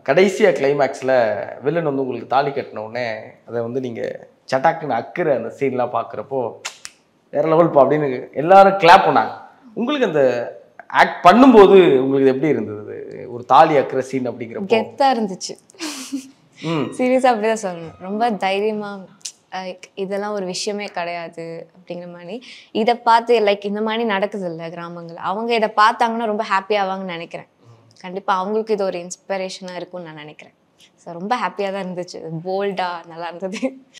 கடைசியாக கிளைமேக்ஸில் வில்லன் வந்து உங்களுக்கு தாலி கட்டின உடனே அதை வந்து நீங்கள் சட்டாக்குன்னு அக்குற அந்த சீன்லாம் பார்க்குறப்போ வேற லெவல்ப்பா அப்படின்னு எல்லாரும் கிளாப் பண்ணாங்க உங்களுக்கு அந்த ஆக்ட் பண்ணும்போது உங்களுக்கு இது எப்படி இருந்தது ஒரு தாலி அக்குற சீன் அப்படிங்கிறப்போ கெத்தா இருந்துச்சு ம் சீரியஸாக அப்படிதான் சொல்லணும் ரொம்ப தைரியமா லைக் இதெல்லாம் ஒரு விஷயமே கிடையாது அப்படிங்கிற மாதிரி இதை பார்த்து லைக் இந்த மாதிரி நடக்குது இல்லை கிராமங்கள் அவங்க இதை பார்த்தாங்கன்னா ரொம்ப ஹாப்பி ஆவாங்கன்னு நினைக்கிறேன் கண்டிப்பாக அவங்களுக்கு இது ஒரு இன்ஸ்பிரேஷனாக இருக்கும்னு நான் நினைக்கிறேன் ஸோ ரொம்ப ஹாப்பியாக தான் இருந்துச்சு போல்டாக நல்லா இருந்தது